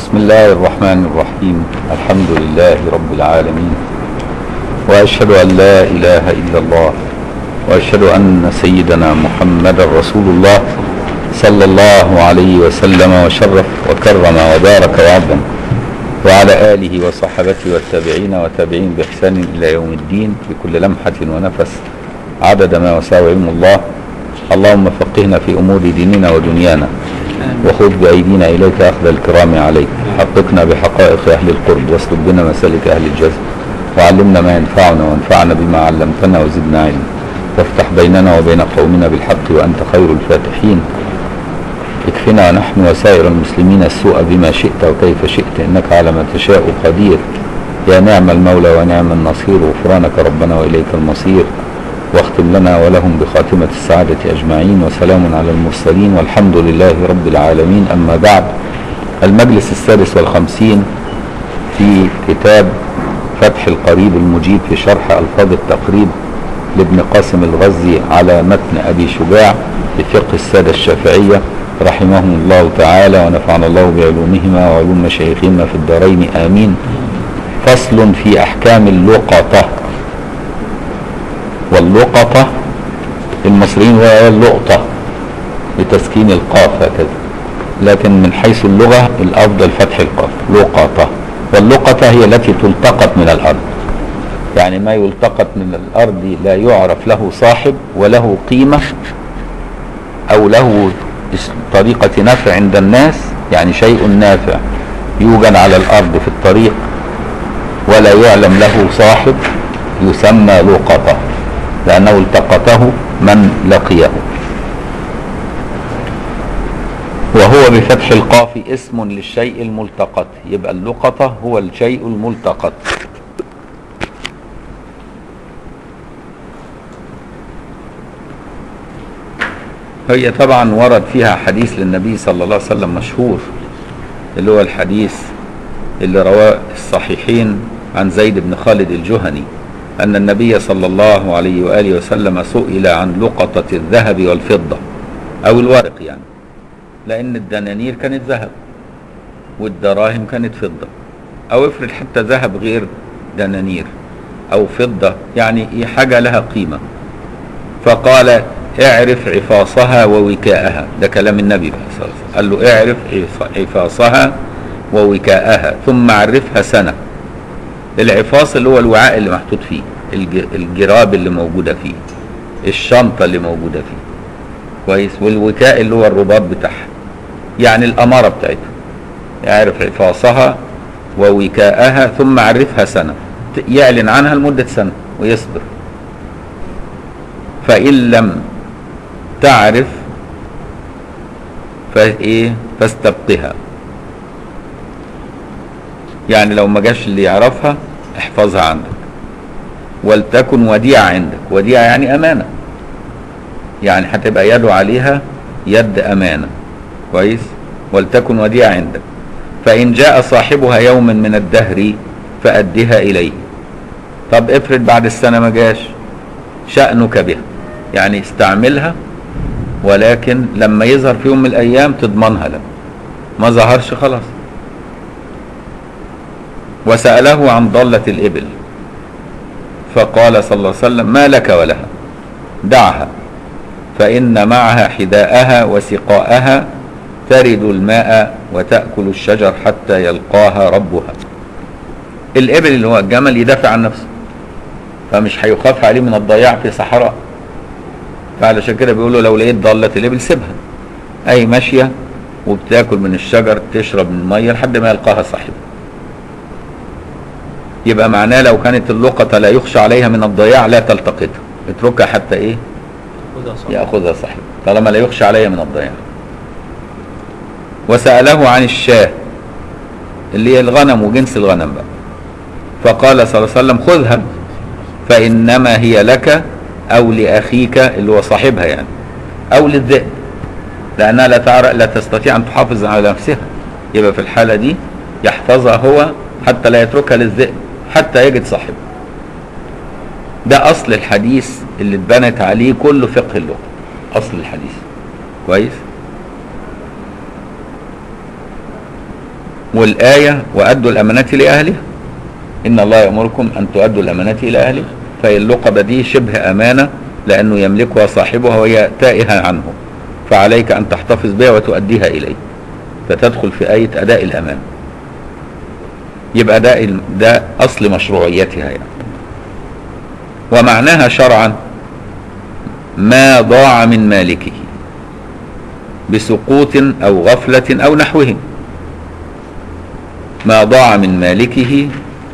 بسم الله الرحمن الرحيم الحمد لله رب العالمين واشهد ان لا اله الا الله واشهد ان سيدنا محمدا رسول الله صلى الله عليه وسلم وشرف وكرم وبارك وعظم وعلى اله وصحبته والتابعين وتابعين باحسان الى يوم الدين بكل لمحه ونفس عدد ما وسع علم الله اللهم فقهنا في امور ديننا ودنيانا وخذ بأيدينا إليك أخذ الكرام عليك حققنا بحقائق أهل القرب واسلك بنا مسالك أهل الجزم وعلمنا ما ينفعنا وانفعنا بما علمتنا وزدنا علما وافتح بيننا وبين قومنا بالحق وأنت خير الفاتحين اكفنا نحن وسائر المسلمين السوء بما شئت وكيف شئت إنك على ما تشاء قدير يا نعم المولى ونعم النصير غفرانك ربنا وإليك المصير واختم لنا ولهم بخاتمة السعادة أجمعين وسلام على المرسلين والحمد لله رب العالمين أما بعد المجلس السادس والخمسين في كتاب فتح القريب المجيب في شرح ألفاظ التقريب لابن قاسم الغزي على متن أبي شجاع بفقه السادة الشافعية رحمهم الله تعالى ونفعنا الله بعلومهما وعلوم مشايخهما في الدارين آمين فصل في أحكام اللقطة واللقطة المصريين هو اللقطة بتسكين القاف هكذا لكن من حيث اللغة الأفضل فتح القاف لقطة واللقطة هي التي تلتقط من الأرض يعني ما يلتقط من الأرض لا يعرف له صاحب وله قيمة أو له طريقة نفع عند الناس يعني شيء نافع يوجد على الأرض في الطريق ولا يعلم له صاحب يسمى لقطة لأنه التقطه من لقيه وهو بفتح القاف اسم للشيء الملتقط يبقى اللقطة هو الشيء الملتقط هي طبعا ورد فيها حديث للنبي صلى الله عليه وسلم مشهور اللي هو الحديث اللي رواه الصحيحين عن زيد بن خالد الجهني أن النبي صلى الله عليه وآله وسلم سئل عن لقطة الذهب والفضة أو الورق يعني لأن الدنانير كانت ذهب والدراهم كانت فضة أو افرض حتى ذهب غير دنانير أو فضة يعني حاجة لها قيمة فقال اعرف عفاصها ووكاءها ده كلام النبي صلى الله عليه وسلم قال له اعرف عفاصها ووكاءها ثم عرفها سنه العفاص اللي هو الوعاء اللي محطوط فيه الجراب اللي موجوده فيه الشنطه اللي موجوده فيه كويس والوكاء اللي هو الرباط بتاعها يعني الاماره بتاعتها يعرف عفاصها ووكاءها ثم عرفها سنه يعلن عنها لمده سنه ويصبر فان لم تعرف فايه فاستبقها يعني لو ما جاش اللي يعرفها احفظها عندك ولتكن وديعة عندك وديعة يعني أمانة يعني هتبقى يده عليها يد أمانة كويس ولتكن وديعة عندك فإن جاء صاحبها يوم من الدهر فأدها إليه طب افرض بعد السنة ما جاش شأنك بها يعني استعملها ولكن لما يظهر في يوم من الأيام تضمنها له ما ظهرش خلاص وسأله عن ضالة الإبل فقال صلى الله عليه وسلم ما لك ولها دعها فإن معها حذاءها وسقاءها ترد الماء وتأكل الشجر حتى يلقاها ربها الإبل اللي هو الجمل يدافع عن نفسه فمش هيخاف عليه من الضياع في صحراء فعلشان كده بيقولوا لو لقيت ضالة الإبل سيبها أي ماشية وبتاكل من الشجر تشرب من المية لحد ما يلقاها صاحبها يبقى معناه لو كانت اللقطة لا يخشى عليها من الضياع لا تلتقطها اتركها حتى ايه يأخذها صاحب طالما لا يخشى عليها من الضياع وسأله عن الشاه اللي هي الغنم وجنس الغنم بقى فقال صلى الله عليه وسلم خذها فإنما هي لك أو لأخيك اللي هو صاحبها يعني أو للذئب لأنها لا تعرف لا تستطيع أن تحافظ على نفسها يبقى في الحالة دي يحفظها هو حتى لا يتركها للذئب حتى يجد صاحبه ده اصل الحديث اللي اتبنت عليه كل فقه اللغه اصل الحديث كويس والآية وأدوا الأمانات لأهلها إن الله يأمركم أن تؤدوا الأمانات إلى أهلها فاللقبة دي شبه أمانة لأنه يملكها صاحبها وهي تائهة عنه فعليك أن تحتفظ بها وتؤديها إليه فتدخل في آية أداء الأمانة يبقى ده ال- ده أصل مشروعيتها يعني ومعناها شرعا ما ضاع من مالكه بسقوط أو غفلة أو نحوه ما ضاع من مالكه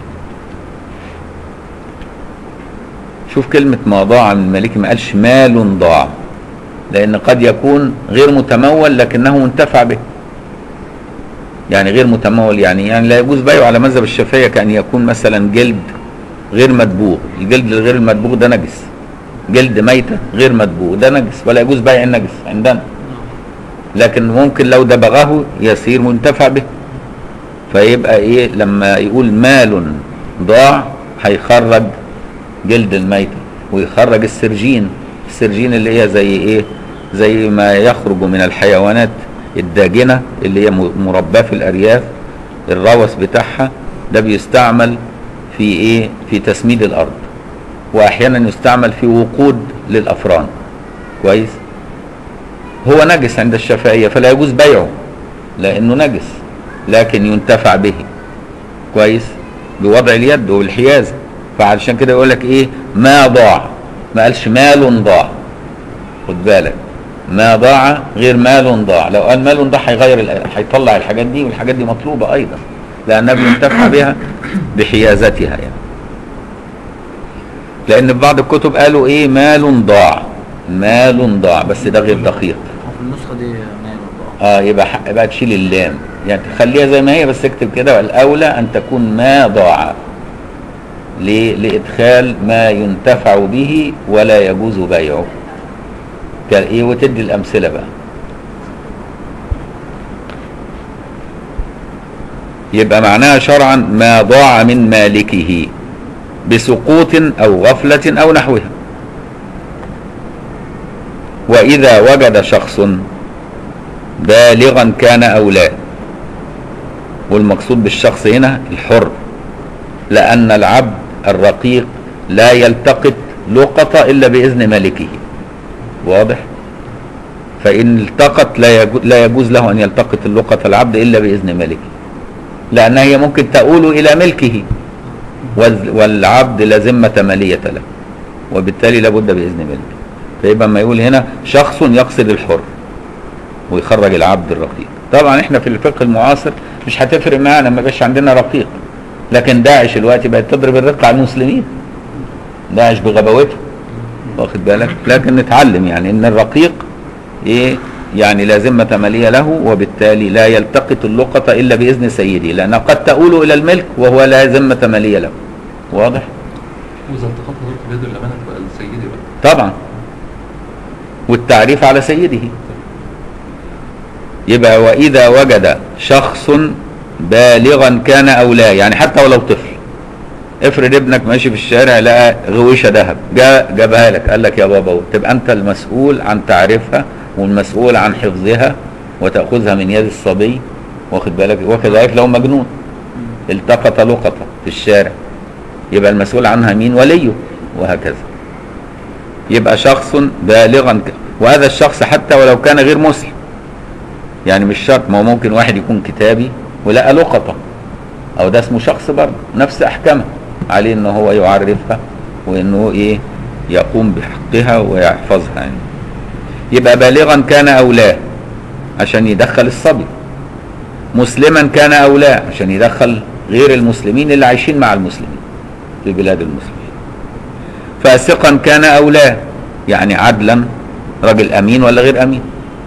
شوف كلمة ما ضاع من مالكه ما قالش مال ضاع لأن قد يكون غير متمول لكنه منتفع به يعني غير متمول يعني يعني لا يجوز بيعه على مذهب الشافعية كأن يكون مثلا جلد غير مدبوغ الجلد الغير المدبوغ ده نجس جلد ميتة غير مدبوغ ده نجس ولا يجوز بيع النجس عندنا لكن ممكن لو دبغه يصير منتفع به فيبقى ايه لما يقول مال ضاع هيخرج جلد الميتة ويخرج السرجين السرجين اللي هي زي ايه زي ما يخرج من الحيوانات الداجنة اللي هي م- مرباه في الارياف الروث بتاعها ده بيستعمل في ايه في تسميد الارض واحيانا يستعمل في وقود للافران كويس هو نجس عند الشافعية فلا يجوز بيعه لأنه نجس لكن ينتفع به كويس بوضع اليد والحيازة فعلشان كده يقول لك ايه ما ضاع ما قالش مال ضاع خد بالك ما ضاع غير مال ضاع لو قال مال ضاع هيغير ال- هيطلع الحاجات دي والحاجات دي مطلوبة أيضا لأنها بينتفع بها بحيازتها يعني لأن في بعض الكتب قالوا ايه مال ضاع مال ضاع بس ده غير دقيق وفي النسخة دي مال الله اه يبقى حق بقى تشيل اللام يعني تخليها زي ما هي بس اكتب كده الاولى ان تكون ما ضاع ليه؟ لادخال ما ينتفع به ولا يجوز بيعه كان ايه وتدي الامثله بقى يبقى معناها شرعا ما ضاع من مالكه بسقوط او غفله او نحوها واذا وجد شخص بالغا كان او لا والمقصود بالشخص هنا الحر لان العبد الرقيق لا يلتقط لقطة الا باذن مالكه واضح فان التقط لا يجوز, لا يجوز له ان يلتقط اللقطة العبد الا باذن مالكه لانها هي ممكن تؤول الى ملكه وال- والعبد لا ذمة مالية له وبالتالي لابد باذن ملكه فيبقى ما يقول هنا شخص يقصد الحر ويخرج العبد الرقيق طبعا احنا في الفقه المعاصر مش هتفرق معانا ما بقاش عندنا رقيق لكن داعش دلوقتي بقت تضرب الرق على المسلمين داعش بغباوته واخد بالك لكن نتعلم يعني ان الرقيق ايه يعني لا ذمة مالية له وبالتالي لا يلتقط اللقطة إلا بإذن سيده لأنها قد تؤول إلى الملك وهو لا ذمة مالية له واضح؟ واذا التقطت ذلك بيد الامانه تبقى لسيدي بقى طبعا والتعريف على سيده يبقى وإذا وجد شخص بالغا كان أو لا يعني حتى ولو طفل افرض ابنك ماشي في الشارع لقى غويشة ذهب جاء جابها لك قال لك يا بابا تبقى أنت المسؤول عن تعريفها والمسؤول عن حفظها وتأخذها من يد الصبي واخد بالك وكذلك لو مجنون التقط لقطة في الشارع يبقى المسؤول عنها مين وليه وهكذا يبقى شخص بالغا ك- وهذا الشخص حتى ولو كان غير مسلم يعني مش شرط ما هو ممكن واحد يكون كتابي ولقى لقطة او ده اسمه شخص برضه نفس احكامها عليه ان هو يعرفها وانه ايه يقوم بحقها ويحفظها يعني يبقى بالغا كان او لا عشان يدخل الصبي مسلما كان او لا عشان يدخل غير المسلمين اللي عايشين مع المسلمين في بلاد المسلمين فاسقا كان او لا يعني عدلا رجل امين ولا غير امين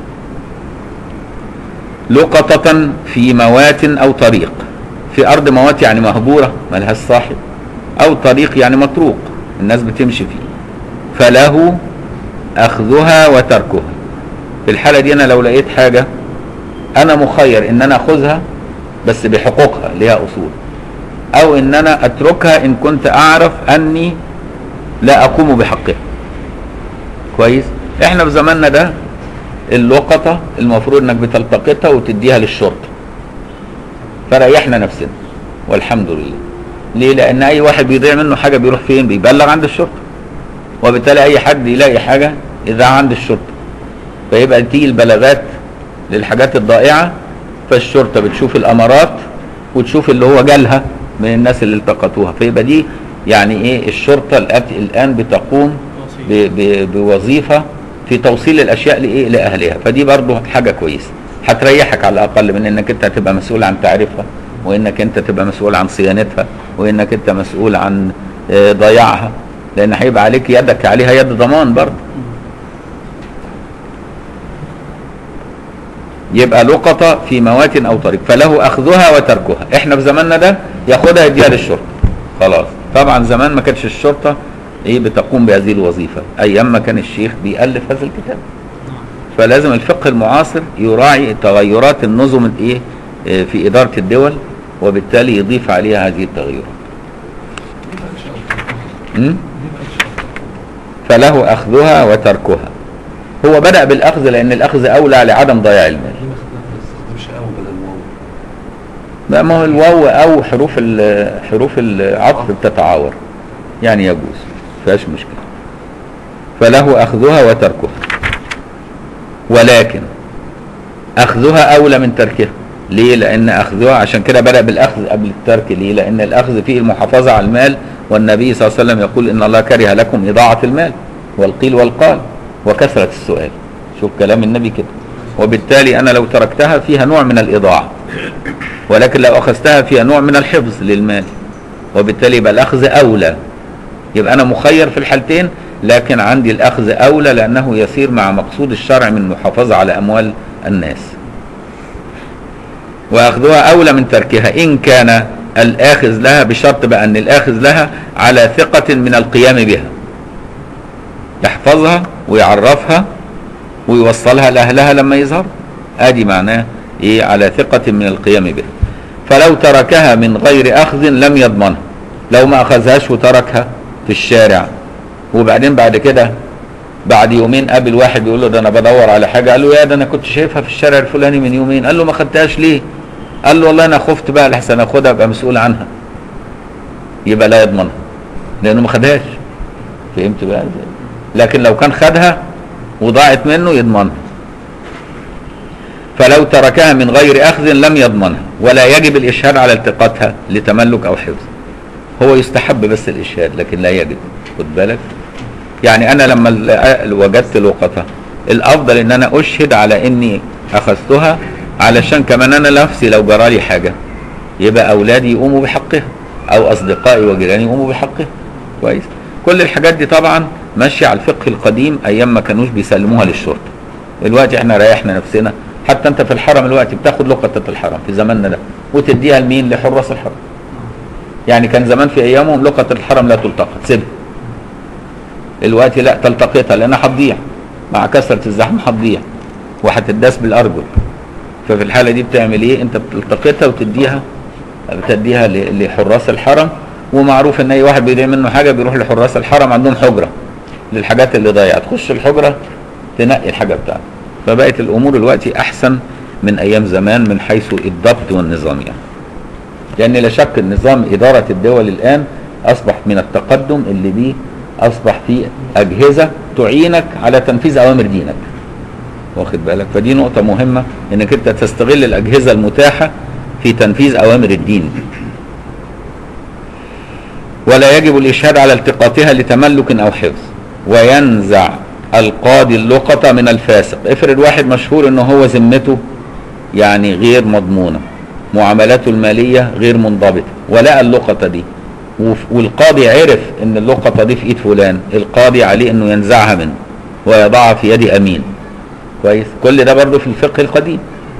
لقطة في موات او طريق في ارض موات يعني مهجورة ملهاش صاحب او طريق يعني مطروق الناس بتمشي فيه فله اخذها وتركها في الحالة دي انا لو لقيت حاجة انا مخير ان انا اخذها بس بحقوقها ليها اصول او ان انا اتركها ان كنت اعرف اني لا اقوم بحقها كويس احنا في زماننا ده اللقطة المفروض انك بتلتقطها وتديها للشرطة فريحنا نفسنا والحمد لله ليه لان اي واحد بيضيع منه حاجه بيروح فين بيبلغ عند الشرطه وبالتالي اي حد يلاقي حاجه اذاعه عند الشرطه فيبقى تيجي البلاغات للحاجات الضائعه فالشرطه بتشوف الامارات وتشوف اللي هو جالها من الناس اللي التقطوها فيبقى دي يعني ايه الشرطه الآت- الان بتقوم ب- ب- بوظيفه في توصيل الاشياء لايه لاهلها فدي برضو حاجه كويسه هتريحك على الاقل من انك انت هتبقى مسؤول عن تعريفها وانك انت تبقى مسؤول عن صيانتها وانك انت مسؤول عن آه، ضياعها لان هيبقى عليك يدك عليها يد ضمان برضه يبقى لقطة في موات او طريق فله اخذها وتركها احنا في زماننا ده ياخدها يديها للشرطة خلاص طبعا زمان ما كانتش الشرطة ايه بتقوم بهذه الوظيفة ايام ما كان الشيخ بيألف هذا الكتاب فلازم الفقه المعاصر يراعي تغيرات النظم الايه آه، في ادارة الدول وبالتالي يضيف عليها هذه التغيرات دي بقى شقة م? دي بقى شقة فله اخذها وتركها هو بدأ بالاخذ لان الاخذ اولى لعدم ضياع المال دي مخدومة بس مش قوي بدل الواو لا ما هو الواو او حروف ال- حروف العطف بتتعاور يعني يجوز فيهاش مشكله فله اخذها وتركها ولكن اخذها اولى من تركها ليه لان اخذها عشان كده بدا بالاخذ قبل الترك ليه لان الاخذ فيه المحافظه على المال والنبي صلى الله عليه وسلم يقول ان الله كره لكم اضاعه المال والقيل والقال وكثره السؤال شوف كلام النبي كده وبالتالي انا لو تركتها فيها نوع من الاضاعه ولكن لو اخذتها فيها نوع من الحفظ للمال وبالتالي يبقى الاخذ اولى يبقى انا مخير في الحالتين لكن عندي الاخذ اولى لانه يسير مع مقصود الشرع من المحافظه على اموال الناس واخذها اولى من تركها ان كان الاخذ لها بشرط بقى ان الاخذ لها على ثقه من القيام بها يحفظها ويعرفها ويوصلها لاهلها لما يظهر ادي معناه ايه على ثقه من القيام بها فلو تركها من غير اخذ لم يضمنها لو ما اخذهاش وتركها في الشارع وبعدين بعد كده بعد يومين قابل واحد بيقول له ده انا بدور على حاجه قال له يا ده انا كنت شايفها في الشارع الفلاني من يومين قال له ما خدتهاش ليه قال له والله انا خفت بقى لحسن اخدها ابقى مسؤول عنها يبقى لا يضمنها لانه ما خدهاش فهمت بقى ازاي لكن لو كان خدها وضاعت منه يضمنها فلو تركها من غير اخذ لم يضمنها ولا يجب الاشهاد على التقاطها لتملك او حفظ هو يستحب بس الاشهاد لكن لا يجب خد بالك يعني انا لما ال- وجدت لقطه الافضل ان انا اشهد على اني اخذتها علشان كمان انا نفسي لو جرالي حاجه يبقى اولادي يقوموا بحقها او اصدقائي وجيراني يقوموا بحقها كويس كل الحاجات دي طبعا ماشيه على الفقه القديم ايام ما كانوش بيسلموها للشرطه دلوقتي احنا ريحنا نفسنا حتى انت في الحرم دلوقتي بتاخد لقطه الحرم في زماننا ده وتديها لمين لحراس الحرم يعني كان زمان في ايامهم لقطه الحرم لا تلتقط سيبها دلوقتي لا تلتقطها لانها هتضيع مع كثره الزحمه هتضيع وهتداس بالارجل ففي الحاله دي بتعمل ايه انت بتلتقطها وتديها بتديها ل- لحراس الحرم ومعروف ان اي واحد بيضيع منه حاجه بيروح لحراس الحرم عندهم حجره للحاجات اللي ضايعه تخش الحجره تنقي الحاجه بتاعتك فبقت الامور دلوقتي احسن من ايام زمان من حيث الضبط والنظام يعني لان لا شك النظام اداره الدول الان اصبح من التقدم اللي بيه اصبح فيه اجهزه تعينك على تنفيذ اوامر دينك واخد بالك فدي نقطه مهمه انك انت تستغل الاجهزه المتاحه في تنفيذ اوامر الدين ولا يجب الاشهاد على التقاطها لتملك او حفظ وينزع القاضي اللقطه من الفاسق افرض واحد مشهور ان هو ذمته يعني غير مضمونه معاملاته الماليه غير منضبطه ولقى اللقطه دي وف- والقاضي عرف ان اللقطه دي في ايد فلان القاضي عليه انه ينزعها منه ويضعها في يد امين كويس كل ده برضه في الفقه القديم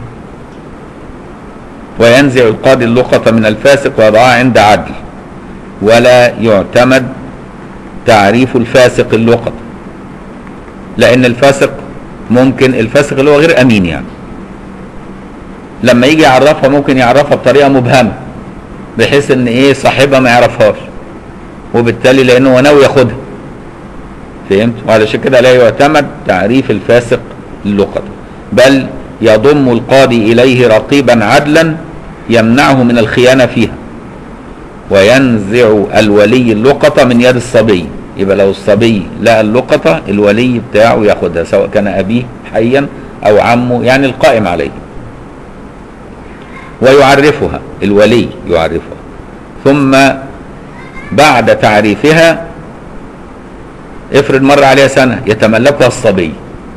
وينزع القاضي اللقطه من الفاسق ويضعها عند عدل ولا يعتمد تعريف الفاسق اللقطه لان الفاسق ممكن الفاسق اللي هو غير امين يعني لما يجي يعرفها ممكن يعرفها بطريقه مبهمه بحيث ان ايه صاحبها ما يعرفهاش وبالتالي لانه هو ناوي ياخدها فهمت وعلشان كده لا يعتمد تعريف الفاسق للقطه بل يضم القاضي اليه رقيبا عدلا يمنعه من الخيانة فيها وينزع الولي اللقطة من يد الصبي يبقى لو الصبي لقى اللقطة الولي بتاعه ياخدها سواء كان أبيه حيا أو عمه يعني القائم عليه ويعرفها الولي يعرفها ثم بعد تعريفها افرض مر عليها سنة يتملكها الصبي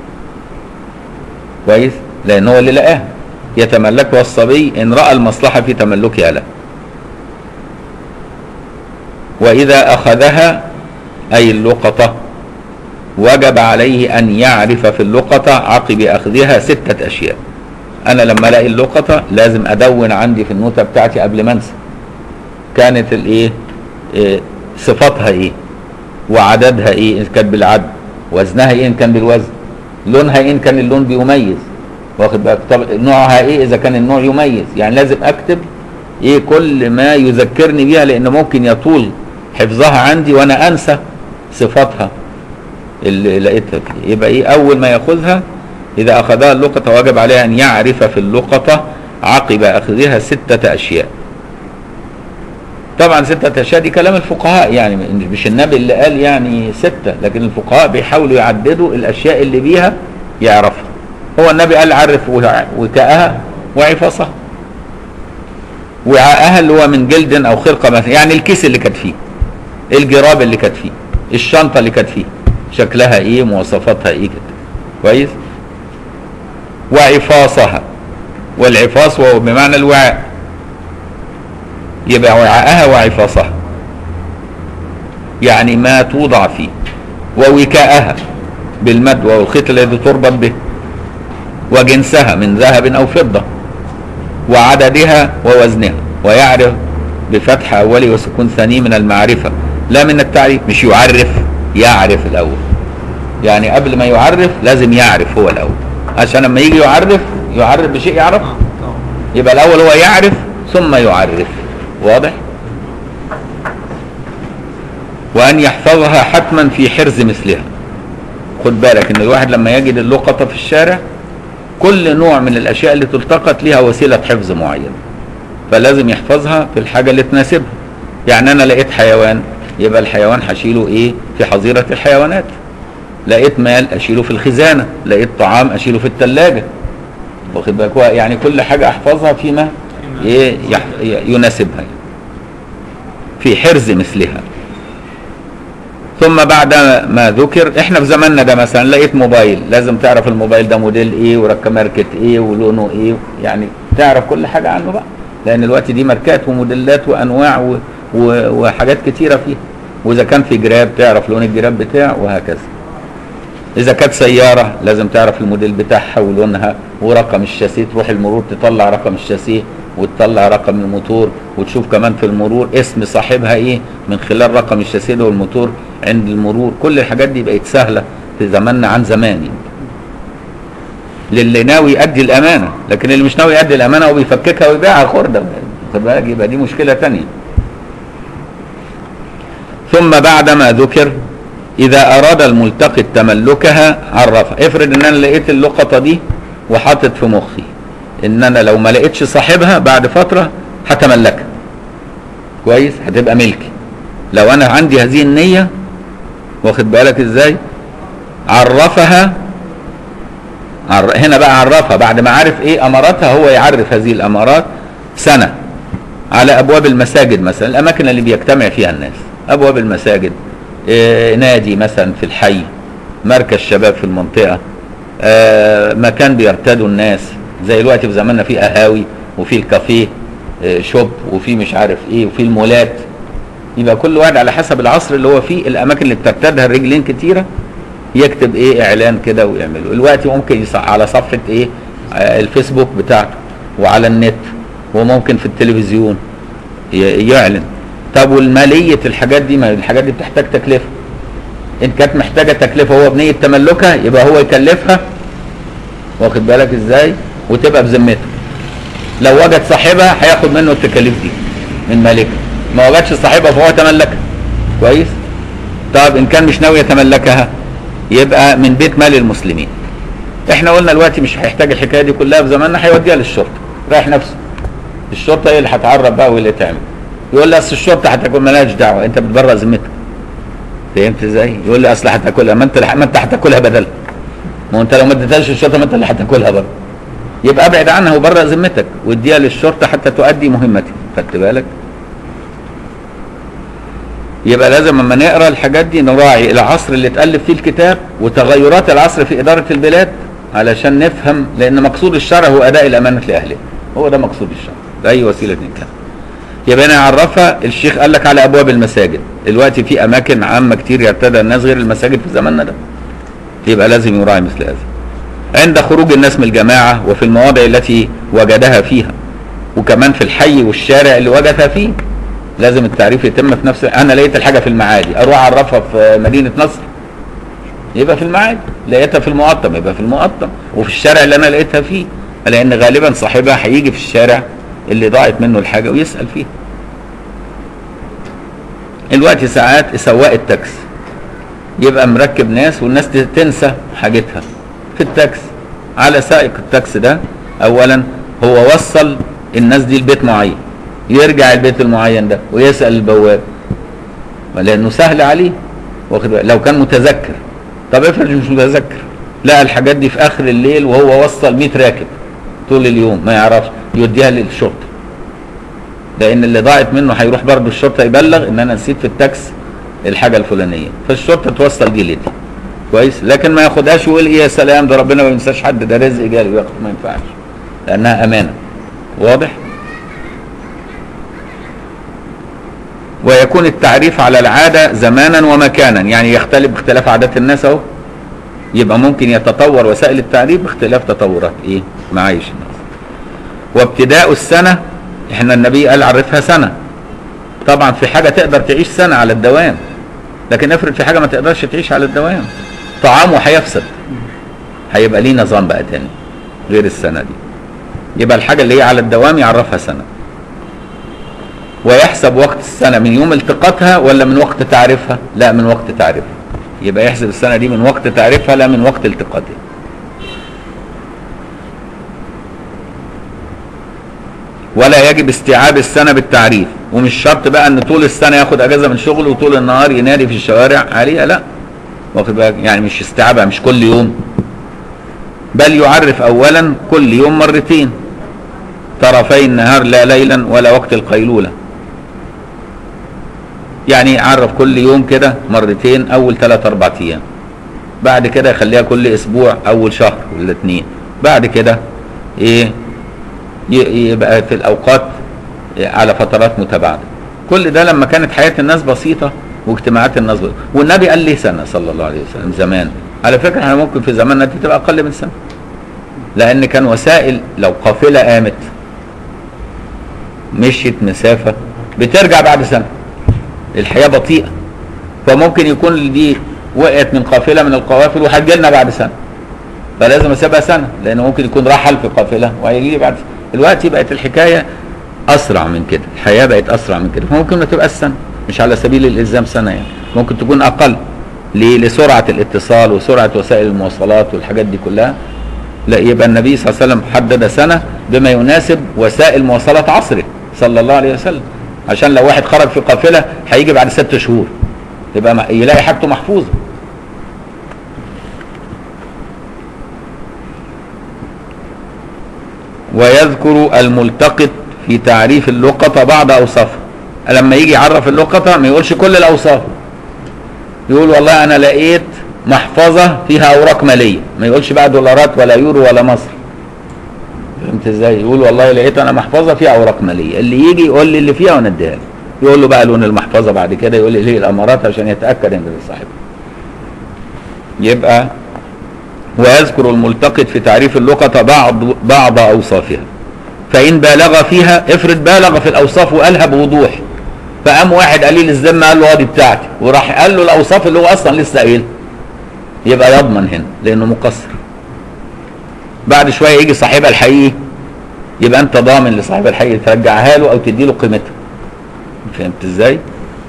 كويس لأن هو اللي لقاها يتملكها الصبي إن رأى المصلحة في تملكها له وإذا أخذها أي اللقطة وجب عليه أن يعرف في اللقطة عقب أخذها ستة أشياء أنا لما ألاقي اللقطة لازم أدون عندي في النوتة بتاعتي قبل ما أنسى كانت الإيه إيه صفاتها إيه وعددها إيه إن كان بالعدد وزنها إيه إن كان بالوزن لونها إيه إن كان اللون بيميز واخد بالك طب نوعها إيه إذا كان النوع يميز يعني لازم أكتب إيه كل ما يذكرني بيها لأن ممكن يطول حفظها عندي وأنا أنسى صفاتها اللي لقيتها كده يبقى ايه اول ما ياخذها اذا اخذها اللقطه وجب عليه ان يعرف في اللقطه عقب اخذها سته اشياء طبعا ستة أشياء دي كلام الفقهاء يعني مش النبي اللي قال يعني ستة لكن الفقهاء بيحاولوا يعددوا الأشياء اللي بيها يعرفها هو النبي قال عرف وكاءها وعفاصها وعاءها اللي هو من جلد أو خرقة مثلا يعني الكيس اللي كانت فيه الجراب اللي كانت فيه الشنطة اللي كانت فيه شكلها ايه مواصفاتها ايه كده كويس وعفاصها والعفاص وهو بمعنى الوعاء يبقى وعاءها وعفاصها يعني ما توضع فيه ووكاءها بالمد والخيط الذي تربط به وجنسها من ذهب او فضه وعددها ووزنها ويعرف بفتح اولي وسكون ثاني من المعرفه لا من التعريف مش يعرف يعرف الاول يعني قبل ما يعرف لازم يعرف هو الاول عشان لما يجي يعرف يعرف بشيء يعرف يبقى الاول هو يعرف ثم يعرف واضح وان يحفظها حتما في حرز مثلها خد بالك ان الواحد لما يجد اللقطه في الشارع كل نوع من الاشياء اللي تلتقط لها وسيله حفظ معينه فلازم يحفظها في الحاجه اللي تناسبها يعني انا لقيت حيوان يبقى الحيوان هشيله ايه في حظيره الحيوانات لقيت مال اشيله في الخزانه لقيت طعام اشيله في الثلاجه واخد بالك يعني كل حاجه احفظها فيما ايه يح... يناسبها في حرز مثلها ثم بعد ما ذكر احنا في زماننا ده مثلا لقيت موبايل لازم تعرف الموبايل ده موديل ايه ورقم ماركه ايه ولونه ايه يعني تعرف كل حاجه عنه بقى لان الوقت دي ماركات وموديلات وانواع و... و... وحاجات كتيره فيها واذا كان في جراب تعرف لون الجراب بتاعه وهكذا اذا كانت سياره لازم تعرف الموديل بتاعها ولونها ورقم الشاسيه تروح المرور تطلع رقم الشاسيه وتطلع رقم الموتور وتشوف كمان في المرور اسم صاحبها ايه من خلال رقم الشاسيه ده والموتور عند المرور كل الحاجات دي بقت سهله في زماننا عن زمان يعني. للي ناوي يؤدي الامانه لكن اللي مش ناوي يؤدي الامانه وبيفككها ويبيعها خرده خد بالك يبقى دي مشكله ثانيه ثم بعد ما ذكر اذا اراد الملتقط تملكها عرفها افرض ان انا لقيت اللقطه دي وحاطط في مخي ان انا لو ما لقيتش صاحبها بعد فتره هتملكها كويس هتبقى ملكي لو انا عندي هذه النيه واخد بالك ازاي عرفها عر... هنا بقى عرفها بعد ما عرف ايه اماراتها هو يعرف هذه الامارات سنه على ابواب المساجد مثلا الاماكن اللي بيجتمع فيها الناس ابواب المساجد إيه نادي مثلا في الحي مركز شباب في المنطقه آه مكان بيرتادوا الناس زي الوقت في زماننا في قهاوي وفي الكافيه آه شوب وفي مش عارف ايه وفي المولات يبقى كل واحد على حسب العصر اللي هو فيه الاماكن اللي بترتادها الرجلين كتيره يكتب ايه اعلان كده ويعمله الوقت ممكن على صفحه ايه آه الفيسبوك بتاعته وعلى النت وممكن في التلفزيون يعلن طب والماليه الحاجات دي ما الحاجات دي بتحتاج تكلفه ان كانت محتاجه تكلفه هو بنيه تملكها يبقى هو يكلفها واخد بالك ازاي وتبقى بذمته لو وجد صاحبها هياخد منه التكاليف دي من مالكها ما وجدش صاحبها فهو تملكها كويس طب ان كان مش ناوي يتملكها يبقى من بيت مال الشرطه هي اللي هتعرف بقى واللي تعمل يقول لي اصل الشرطه هتاكل مالهاش دعوه انت بتبرأ ذمتك فهمت ازاي؟ يقول لي اصل هتاكلها ما انت ما انت هتاكلها بدلها ما هو انت لو ما اديتهاش الشرطه ما انت اللي هتاكلها برضه يبقى ابعد عنها وبرأ ذمتك واديها للشرطه حتى تؤدي مهمتها خدت بالك؟ يبقى لازم لما نقرا الحاجات دي نراعي العصر اللي اتالف فيه الكتاب وتغيرات العصر في اداره البلاد علشان نفهم لان مقصود الشرع هو اداء الامانه لاهله هو ده مقصود الشرع باي وسيله كان يبقى انا اعرفها الشيخ قال لك على ابواب المساجد دلوقتي في اماكن عامه كتير يرتدى الناس غير المساجد في زماننا ده يبقى لازم يراعي مثل هذا عند خروج الناس من الجماعه وفي المواضع التي وجدها فيها وكمان في الحي والشارع اللي وجدها فيه لازم التعريف يتم في نفس انا لقيت الحاجه في المعادي اروح اعرفها في مدينه نصر يبقى في المعادي لقيتها في المقطم يبقى في المقطم وفي الشارع اللي انا لقيتها فيه لان غالبا صاحبها هيجي في الشارع اللي ضاعت منه الحاجه ويسال فيها الوقت ساعات سواق التاكس يبقى مركب ناس والناس تنسى حاجتها في التاكس على سائق التاكس ده اولا هو وصل الناس دي لبيت معين يرجع البيت المعين ده ويسال البواب لانه سهل عليه واخد بالك لو كان متذكر طب افرض مش متذكر لقى الحاجات دي في اخر الليل وهو وصل 100 راكب طول اليوم ما يعرفش يوديها للشرطه لان اللي ضاعت منه هيروح برضه الشرطه يبلغ ان انا نسيت في التاكس الحاجه الفلانيه فالشرطه توصل دي لدي كويس لكن ما ياخدهاش ويقول ايه يا سلام ده ربنا ما ينساش حد ده رزق جالي وياخد ما ينفعش لانها امانه واضح ويكون التعريف على العادة زمانا ومكانا يعني يختلف باختلاف عادات الناس اهو يبقى ممكن يتطور وسائل التعريف باختلاف تطورات ايه معايش الناس وابتداء السنة احنا النبي قال عرفها سنة طبعا في حاجة تقدر تعيش سنة على الدوام لكن افرض في حاجة ما تقدرش تعيش على الدوام طعامه هيفسد هيبقى ليه نظام بقى تاني غير السنة دي يبقى الحاجة اللي هي على الدوام يعرفها سنة ويحسب وقت السنة من يوم التقاطها ولا من وقت تعريفها لا من وقت تعريفها يبقى يحسب السنة دي من وقت تعريفها لا من وقت التقاطها ولا يجب استيعاب السنة بالتعريف ومش شرط بقى ان طول السنة ياخد اجازة من شغله وطول النهار ينادي في الشوارع عليها لا واخد بالك يعني مش استيعابها مش كل يوم بل يعرف اولا كل يوم مرتين طرفي النهار لا ليلا ولا وقت القيلولة يعني يعرف كل يوم كده مرتين اول ثلاث اربع ايام بعد كده يخليها كل اسبوع اول شهر ولا اتنين بعد كده ايه يبقى في الاوقات على فترات متباعده كل ده لما كانت حياه الناس بسيطه واجتماعات الناس بسيطة. والنبي قال ليه سنه صلى الله عليه وسلم زمان على فكره احنا ممكن في زماننا دي تبقى اقل من سنه لان كان وسائل لو قافله قامت مشيت مسافه بترجع بعد سنه الحياه بطيئه فممكن يكون دي وقعت من قافله من القوافل وهتجي لنا بعد سنه فلازم اسيبها سنه لانه ممكن يكون رحل في قافله وهيجي لي بعد سنه دلوقتي بقت الحكايه اسرع من كده الحياه بقت اسرع من كده فممكن ما تبقاش سنه مش على سبيل الالزام سنه يعني ممكن تكون اقل ليه لسرعه الاتصال وسرعه وسائل المواصلات والحاجات دي كلها لا يبقى النبي صلى الله عليه وسلم حدد سنه بما يناسب وسائل مواصلات عصره صلى الله عليه وسلم عشان لو واحد خرج في قافله هيجي بعد ست شهور يبقى يلاقي حاجته محفوظه ويذكر الملتقط في تعريف اللقطة بعض أوصافها لما يجي يعرف اللقطة ما يقولش كل الأوصاف يقول والله أنا لقيت محفظة فيها أوراق مالية ما يقولش بقى دولارات ولا يورو ولا مصر فهمت ازاي يقول والله لقيت أنا محفظة فيها أوراق مالية اللي يجي يقول لي اللي فيها ونديها له يقول له بقى لون المحفظة بعد كده يقول لي ليه الأمارات عشان يتأكد إن ده صاحبها يبقى ويذكر الملتقط في تعريف اللقطة بعض بعض أوصافها فإن بالغ فيها افرض بالغ في الأوصاف وقالها بوضوح فقام واحد قليل الذمة قال له دي بتاعتي وراح قال له الأوصاف اللي هو أصلا لسه قايلها يبقى يضمن هنا لأنه مقصر بعد شوية يجي صاحبها الحقيقي يبقى أنت ضامن لصاحبها الحقيقي ترجعها له أو تدي له قيمتها فهمت إزاي؟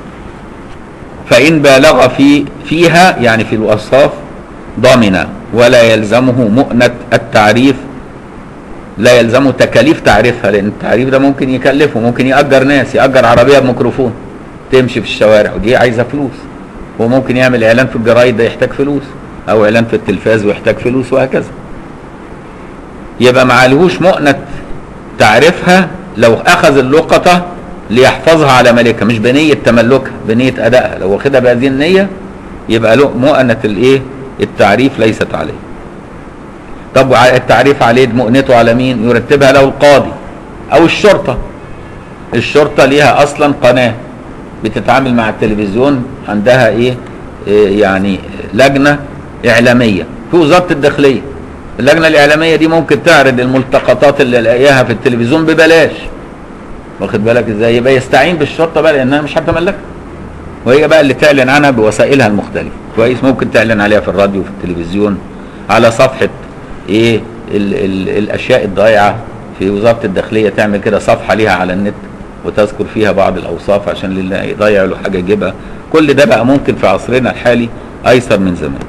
فإن بالغ في فيها يعني في الأوصاف ضامن ولا يلزمه مؤنة التعريف لا يلزمه تكاليف تعريفها لان التعريف ده ممكن يكلفه ممكن يأجر ناس يأجر عربية بميكروفون تمشي في الشوارع ودي عايزة فلوس وممكن يعمل اعلان في الجرايد ده يحتاج فلوس او اعلان في التلفاز ويحتاج فلوس وهكذا يبقى معلهوش مؤنة تعرفها لو اخذ اللقطة ليحفظها على ملكها مش بنية تملكها بنية ادائها لو واخدها بهذه النية يبقى له مؤنة الايه التعريف ليست عليه طب وع- التعريف عليه مؤنته على مين يرتبها له القاضي او الشرطة الشرطة ليها اصلا قناة بتتعامل مع التلفزيون عندها ايه, إيه يعني لجنة اعلامية في وزارة الداخلية اللجنة الاعلامية دي ممكن تعرض الملتقطات اللي لاقيها في التلفزيون ببلاش واخد بالك ازاي يبقى يستعين بالشرطة بقى لانها مش هتملكها وهي بقى اللي تعلن عنها بوسائلها المختلفة كويس ممكن تعلن عليها في الراديو في التلفزيون على صفحة ايه ال ال الاشياء الضائعة في وزارة الداخلية تعمل كده صفحة ليها على النت وتذكر فيها بعض الاوصاف عشان اللي يضيع له حاجة يجيبها كل ده بقى ممكن في عصرنا الحالي ايسر من زمان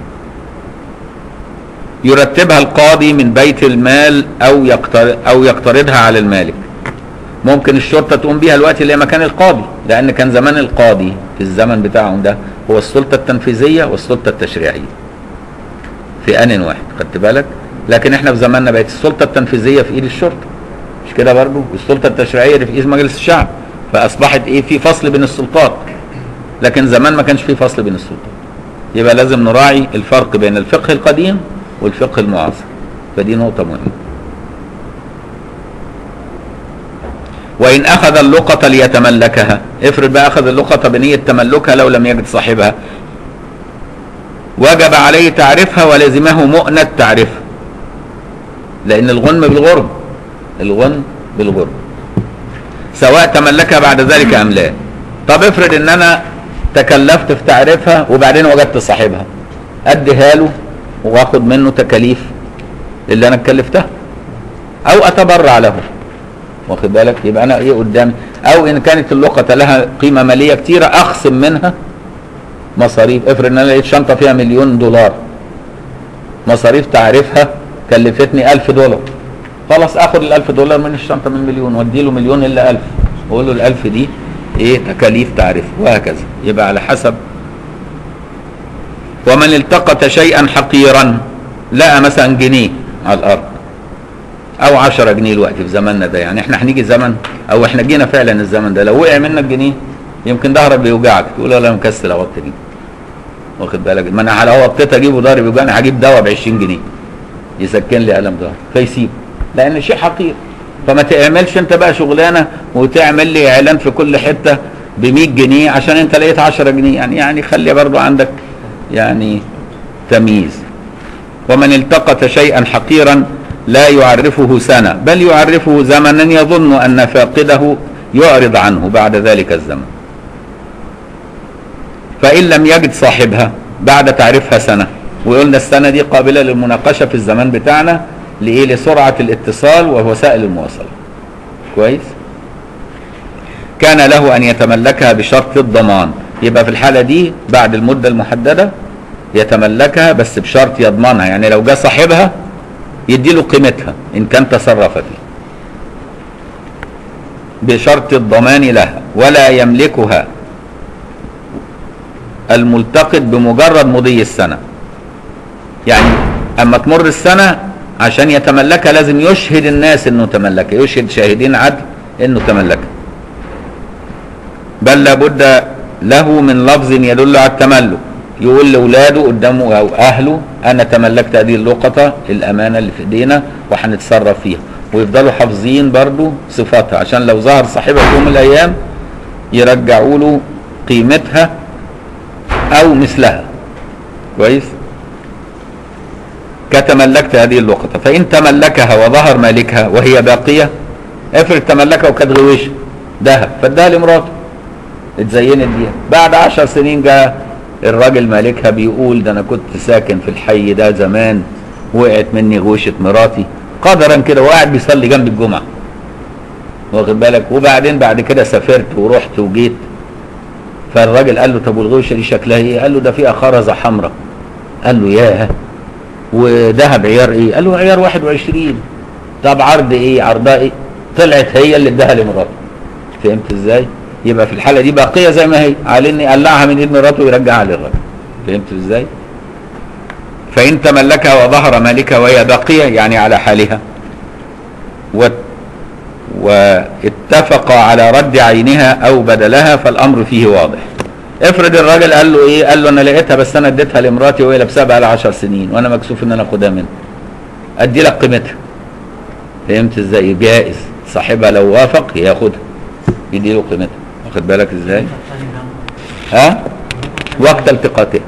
يرتبها القاضي من بيت المال او يقتر او يقترضها على المالك ممكن الشرطه تقوم بيها الوقت اللي هي مكان القاضي لان كان زمان القاضي في الزمن بتاعهم ده هو السلطه التنفيذيه والسلطه التشريعيه في ان واحد خدت بالك لكن احنا في زماننا بقت السلطه التنفيذيه في ايد الشرطه مش كده برضو والسلطه التشريعيه دي في ايد مجلس الشعب فاصبحت ايه في فصل بين السلطات لكن زمان ما كانش في فصل بين السلطات يبقى لازم نراعي الفرق بين الفقه القديم والفقه المعاصر فدي نقطه مهمه وإن أخذ اللقطة ليتملكها افرض بقى أخذ اللقطة بنية تملكها لو لم يجد صاحبها وجب عليه تعرفها ولزمه مؤنة تعرفها لأن الغنم بالغرب الغنم بالغرب سواء تملكها بعد ذلك أم لا طب افرض ان انا تكلفت في تعريفها وبعدين وجدت صاحبها اديها له واخد منه تكاليف اللي انا اتكلفتها او اتبرع له واخد بالك يبقى انا ايه قدامي او ان كانت اللقطه لها قيمه ماليه كتيره اخصم منها مصاريف افرض ان انا لقيت شنطه فيها مليون دولار مصاريف تعريفها كلفتني ألف دولار خلاص اخد الألف دولار من الشنطه من مليون وادي له مليون الا ألف واقول له الألف دي ايه تكاليف تعريف وهكذا يبقى على حسب ومن التقط شيئا حقيرا لقى مثلا جنيه على الارض او 10 جنيه الوقت في زماننا ده يعني احنا هنيجي زمن او احنا جينا فعلا الزمن ده لو وقع منك جنيه يمكن ظهرك بيوجعك تقول انا مكسل اوطي اجيبه واخد بالك ما انا على هو وطيت اجيبه ظهري بيوجعني هجيب دواء ب 20 جنيه يسكن لي الم ظهري فيسيب لان شيء حقير فما تعملش انت بقى شغلانه وتعمل لي اعلان في كل حته ب 100 جنيه عشان انت لقيت 10 جنيه يعني يعني خلي برضو عندك يعني تمييز ومن التقط شيئا حقيرا لا يعرفه سنة بل يعرفه زمنا يظن أن فاقده يعرض عنه بعد ذلك الزمن فإن لم يجد صاحبها بعد تعريفها سنة وقلنا السنة دي قابلة للمناقشة في الزمان بتاعنا لإيه لسرعة الاتصال ووسائل المواصلة كويس كان له أن يتملكها بشرط الضمان يبقى في الحالة دي بعد المدة المحددة يتملكها بس بشرط يضمنها يعني لو جاء صاحبها يدي له قيمتها ان كان تصرف فيه بشرط الضمان لها ولا يملكها الملتقط بمجرد مضي السنه يعني اما تمر السنه عشان يتملكها لازم يشهد الناس انه تملكها يشهد شاهدين عدل انه تملكها بل لابد له من لفظ يدل على التملك يقول لاولاده قدامه او اهله انا تملكت هذه اللقطه الامانه اللي في ايدينا وهنتصرف فيها ويفضلوا حافظين برضو صفاتها عشان لو ظهر صاحبها في يوم من الايام يرجعوا له قيمتها او مثلها كويس كتملكت هذه اللقطه فان تملكها وظهر مالكها وهي باقيه افرض تملكها وكانت غويشه ذهب فاداها لمراته اتزينت بيها بعد عشر سنين جاء الراجل مالكها بيقول ده انا كنت ساكن في الحي ده زمان وقعت مني غوشة مراتي قدرا كده وقاعد بيصلي جنب الجمعة واخد بالك وبعدين بعد كده سافرت ورحت وجيت فالراجل قال له طب والغوشة دي شكلها ايه قال له ده فيها خرزة حمراء قال له ياه وذهب عيار ايه قال له عيار 21 طب عرض ايه عرضها ايه طلعت هي اللي اداها لمراته فهمت ازاي يبقى في الحاله دي باقيه زي ما هي عليه ان يقلعها من ايد مراته ويرجعها للراجل فهمت ازاي فان تملكها وظهر مالكها وهي باقيه يعني على حالها و... واتفق على رد عينها او بدلها فالامر فيه واضح افرض الراجل قال له ايه قال له انا لقيتها بس انا اديتها لمراتي وهي لابسها بقى لها 10 سنين وانا مكسوف ان انا اخدها منها ادي لك قيمتها فهمت ازاي جائز صاحبها لو وافق ياخدها يدي له قيمتها واخد بالك ازاي ها وقت التقاطها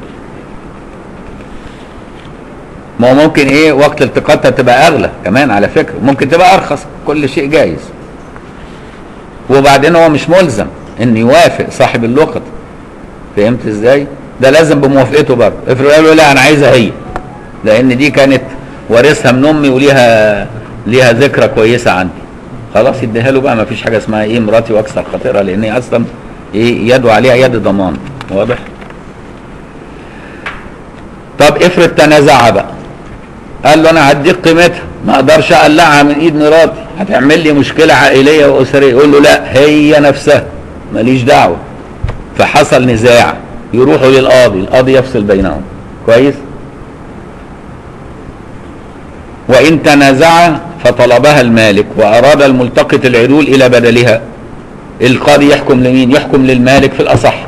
ما هو ممكن ايه وقت التقاطها تبقى اغلى كمان على فكره ممكن تبقى ارخص كل شيء جايز وبعدين هو مش ملزم ان يوافق صاحب اللقط فهمت ازاي ده لازم بموافقته برضه افرض قال له لا انا عايزها هي لان دي كانت وارثها من امي وليها ليها ذكرى كويسه عندي خلاص يديها له بقى ما فيش حاجه اسمها ايه مراتي واكثر خطيرها لان هي اصلا ايه يده عليها يد ضمان واضح طب افرض تنازعها بقى قال له انا هديك قيمتها ما اقدرش اقلعها من ايد مراتي هتعمل لي مشكله عائليه واسريه يقول له لا هي نفسها ماليش دعوه فحصل نزاع يروحوا للقاضي القاضي يفصل بينهم كويس وان تنازع فطلبها المالك واراد الملتقط العدول الى بدلها القاضي يحكم لمين يحكم للمالك في الاصح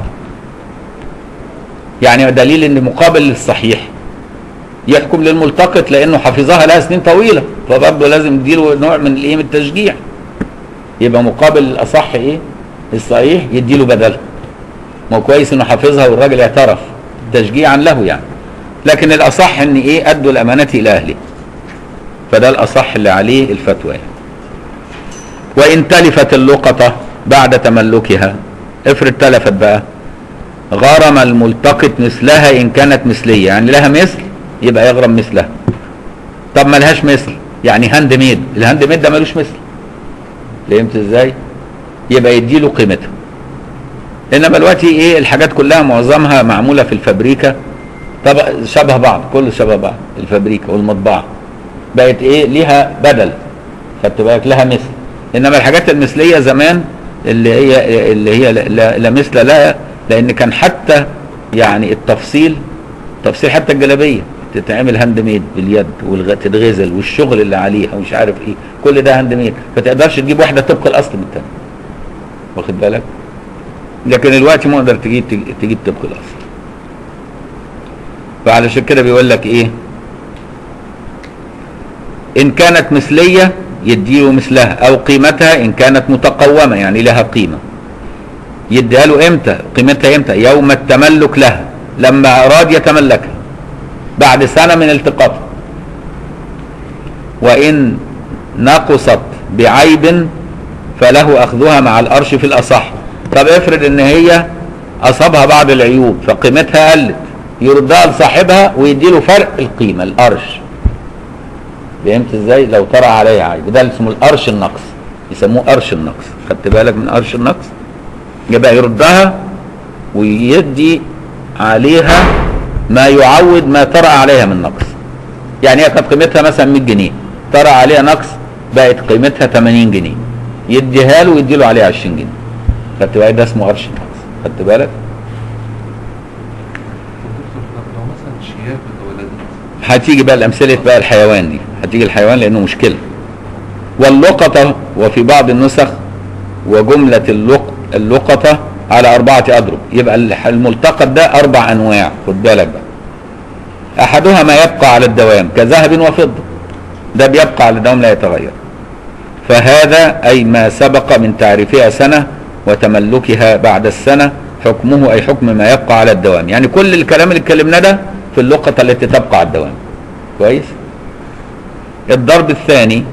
يعني دليل ان مقابل للصحيح يحكم للملتقط لانه حفظها لها سنين طويله فبرضه لازم يديله نوع من الايه من التشجيع يبقى مقابل الاصح ايه الصحيح يديله بدلها ما هو كويس انه حافظها والراجل اعترف تشجيعا له يعني لكن الاصح ان ايه ادوا الامانه الى اهله فده الاصح اللي عليه الفتوى يعني. وان تلفت اللقطه بعد تملكها افرض تلفت بقى غرم الملتقط مثلها ان كانت مثليه يعني لها مثل يبقى يغرم مثلها طب ما لهاش مثل يعني هاند ميد الهاند ميد ده ملوش مثل فهمت ازاي يبقى يديله قيمتها انما دلوقتي ايه الحاجات كلها معظمها معموله في الفابريكا طب شبه بعض كله شبه بعض الفابريكا والمطبعه بقت ايه ليها بدل خدت بالك لها مثل انما الحاجات المثليه زمان اللي هي اللي هي لا, لا مثل لها لان كان حتى يعني التفصيل تفصيل حتى الجلابيه تتعمل هاند ميد باليد وتتغزل والشغل اللي عليها ومش عارف ايه كل ده هاند ميد فتقدرش تجيب واحده طبق الاصل من الثانيه واخد بالك لكن دلوقتي ما اقدر تجيب تجيب طبق الاصل فعلشان كده بيقول لك ايه ان كانت مثليه يديله مثلها او قيمتها ان كانت متقومه يعني لها قيمه يديها له امتى قيمتها امتى يوم التملك لها لما اراد يتملكها بعد سنه من التقاطها وان نقصت بعيب فله اخذها مع الارش في الاصح طب افرض ان هي اصابها بعض العيوب فقيمتها قلت يردها لصاحبها ويديله فرق القيمه الارش فهمت ازاي لو طرأ عليها عيب ده اسمه الارش النقص يسموه ارش النقص خدت بالك من ارش النقص يبقى يردها ويدي عليها ما يعوض ما طرأ عليها من نقص يعني هي كانت قيمتها مثلا 100 جنيه طرأ عليها نقص بقت قيمتها 80 جنيه يديها له ويدي له عليها 20 جنيه خدت بالك ده اسمه قرش النقص خدت بالك لو مثلا شياب متولدين هتيجي بقى الامثله بقى الحيوان دي هتيجي الحيوان لانه مشكله واللقطه وفي بعض النسخ وجمله اللق اللقطه على اربعه اضرب يبقى الملتقط ده اربع انواع خد بالك بقى احدها ما يبقى على الدوام كذهب وفضه ده بيبقى على الدوام لا يتغير فهذا اي ما سبق من تعريفها سنه وتملكها بعد السنه حكمه اي حكم ما يبقى على الدوام يعني كل الكلام اللي اتكلمناه ده في اللقطه التي تبقى على الدوام كويس الضرب الثاني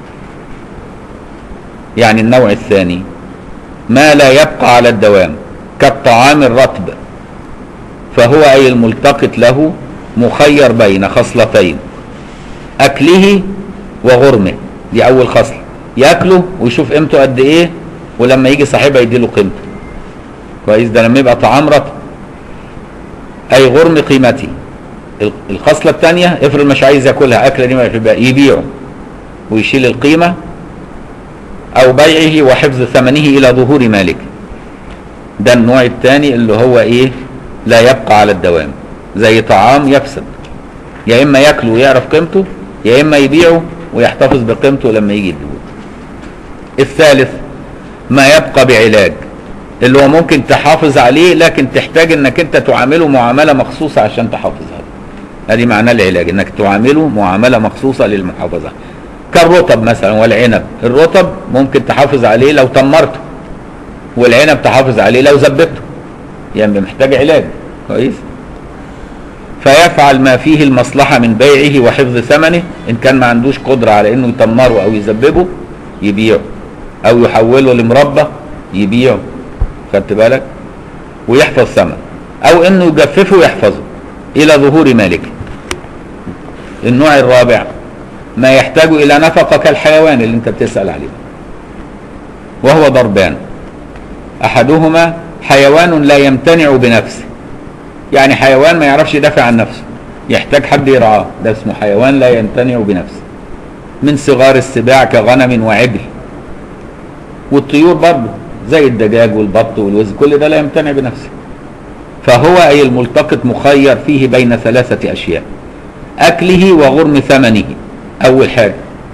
يعني النوع الثاني ما لا يبقى على الدوام كالطعام الرطب فهو أي الملتقط له مخير بين خصلتين أكله وغرمه دي أول خصلة ياكله ويشوف قيمته قد إيه ولما يجي صاحبها يديله قيمته كويس ده لما يبقى طعام رطب أي غرم قيمته الخصلة الثانية افرض مش عايز ياكلها أكلة دي ما يحبها يبيعه ويشيل القيمة أو بيعه وحفظ ثمنه إلى ظهور مالك ده النوع الثاني اللي هو إيه لا يبقى على الدوام زي طعام يفسد يا إما ياكله ويعرف قيمته يا إما يبيعه ويحتفظ بقيمته لما يجي الدود الثالث ما يبقى بعلاج اللي هو ممكن تحافظ عليه لكن تحتاج انك انت تعامله معامله مخصوصه عشان تحافظ عليه ادي معناه العلاج انك تعامله معامله مخصوصه للمحافظه كالرطب مثلا والعنب الرطب ممكن تحافظ عليه لو تمرته والعنب تحافظ عليه لو زبته يعني محتاج علاج كويس فيفعل ما فيه المصلحة من بيعه وحفظ ثمنه إن كان ما عندوش قدرة على إنه يتمره أو يزببه يبيعه أو يحوله لمربى يبيعه خدت بالك ويحفظ ثمن أو إنه يجففه ويحفظه إلى ظهور مالك النوع الرابع ما يحتاج إلى نفقة كالحيوان اللي أنت بتسأل عليه وهو ضربان أحدهما حيوان لا يمتنع بنفسه يعني حيوان ما يعرفش يدافع عن نفسه يحتاج حد يرعاه ده اسمه حيوان لا يمتنع بنفسه من صغار السباع كغنم وعجل والطيور برضه زي الدجاج والبط والوز كل ده لا يمتنع بنفسه فهو أي الملتقط مخير فيه بين ثلاثة أشياء أكله وغرم ثمنه أول حاجة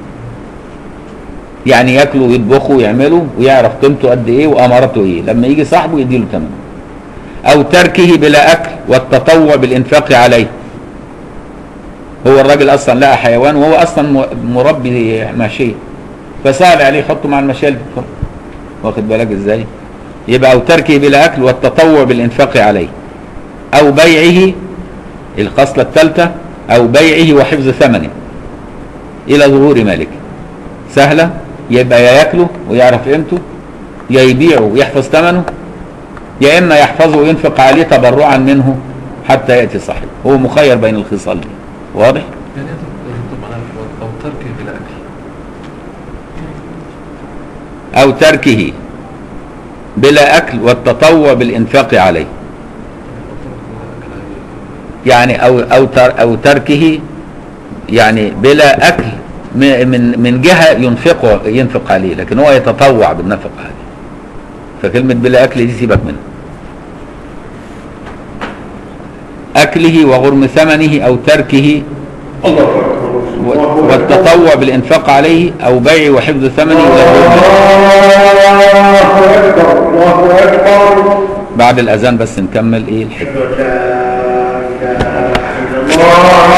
يعني ياكله ويطبخه ويعمله ويعرف قيمته قد ايه وامارته ايه لما يجي صاحبه يديله ثمنه او تركه بلا اكل والتطوع بالانفاق عليه هو الراجل اصلا لقى حيوان وهو اصلا م- مربي ماشيه فسال عليه يحطه مع المشاية اللي بتفرق. واخد بالك ازاي يبقى او تركه بلا اكل والتطوع بالانفاق عليه او بيعه الخصله الثالثه او بيعه وحفظ ثمنه الى ظهور مالك سهله يبقى يا ياكله ويعرف قيمته يا يبيعه ويحفظ ثمنه يا اما يحفظه وينفق عليه تبرعا منه حتى ياتي صاحبه هو مخير بين الخصال دي واضح يعني إيه الرطب معناها الحوار أو تركه بلا أكل او تركه بلا اكل والتطوع بالانفاق عليه يعني او او تر او تركه يعني بلا اكل م- من من جهه ينفق ينفق عليه لكن هو يتطوع بالنفق عليه فكلمه بلا اكل دي سيبك منها اكله وغرم ثمنه او تركه و- والتطوع بالانفاق عليه او بيع وحفظ ثمنه الى غرم الله أكبر الله أكبر بعد الاذان بس نكمل ايه الحكمه أشهد أن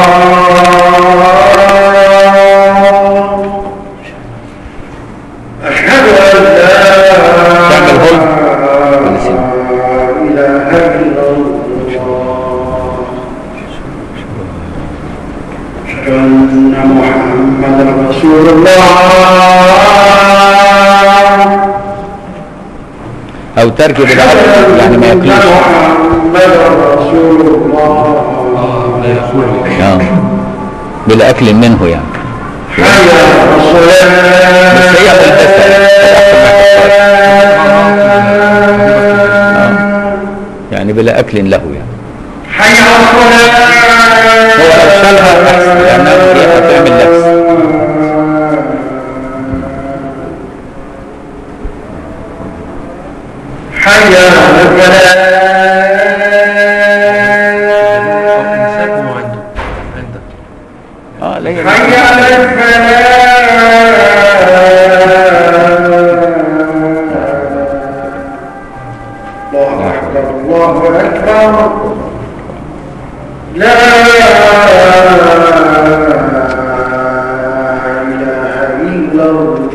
لا إله إلا الله أشهد أن لا تعمل هولد ولا سيب؟ إله إلا الله أشهد أن محمدا رسول الله او ترك بالعدل يعني ما ياكلوش محمد رسول الله لا يقول اه بالاكل منه يعني حي على الصلاة بس هي يعني بلا اكل له يعني حي على الصلاة هو لو شالها احسن لانها هي هتعمل لبس حي على الفلاح إمساكه عنده عنده اه لا هي حي على الفلاح الله أكبر الله أكبر لا إله إلا الله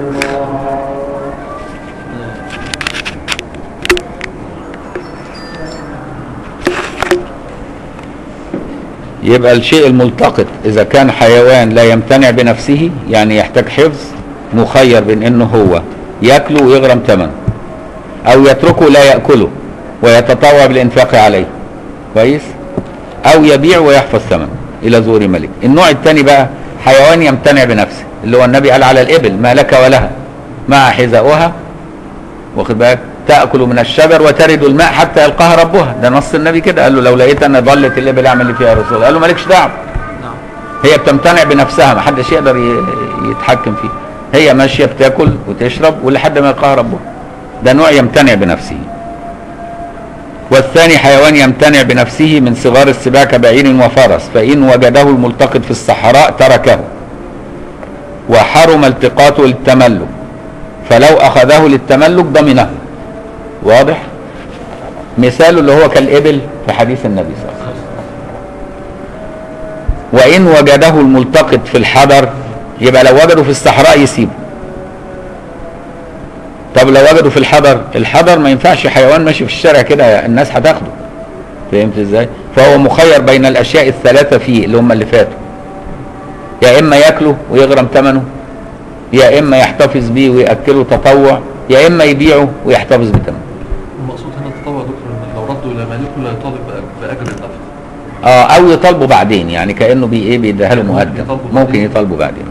يبقى الشيء الملتقط اذا كان حيوان لا يمتنع بنفسه يعني يحتاج حفظ مخير بين انه هو ياكله ويغرم ثمنه او يتركه لا ياكله ويتطوع بالانفاق عليه كويس او يبيع ويحفظ ثمنه الى ظهور ملك النوع الثاني بقى حيوان يمتنع بنفسه اللي هو النبي قال على الابل ما لك ولها مع حذاؤها واخد بالك تاكل من الشجر وترد الماء حتى يلقاها ربها ده نص النبي كده قال له لو لقيت ان ضلت الابل اعمل اللي فيها يا رسول الله قال له مالكش دعوه نعم هي بتمتنع بنفسها ما حدش يقدر ي- يتحكم فيها هي ماشيه بتاكل وتشرب ولحد ما يلقاها ربها ده نوع يمتنع بنفسه والثاني حيوان يمتنع بنفسه من صغار السباع كبعير وفرس فإن وجده الملتقط في الصحراء تركه وحرم التقاطه للتملك فلو أخذه للتملك ضمنه واضح مثاله اللي هو كالإبل في حديث النبي صلى الله عليه وسلم وإن وجده الملتقط في الحضر يبقى لو وجده في الصحراء يسيبه طب لو وجدوا في الحضر الحضر ما ينفعش حيوان ماشي في الشارع كده الناس هتاخده فهمت ازاي فهو مخير بين الاشياء الثلاثه فيه اللي هم اللي فاتوا يا اما ياكله ويغرم ثمنه يا اما يحتفظ بيه وياكله تطوع يا اما يبيعه ويحتفظ بثمنه المقصود هنا التطوع يا دكتور ان لو ردوا الى مالكه لا يطالب بأج- باجر النفقه اه او يطالبوا بعدين يعني كانه بي ايه بيديها له ممكن مقدم يطالبوا ممكن بعدين. يطالبوا بعدين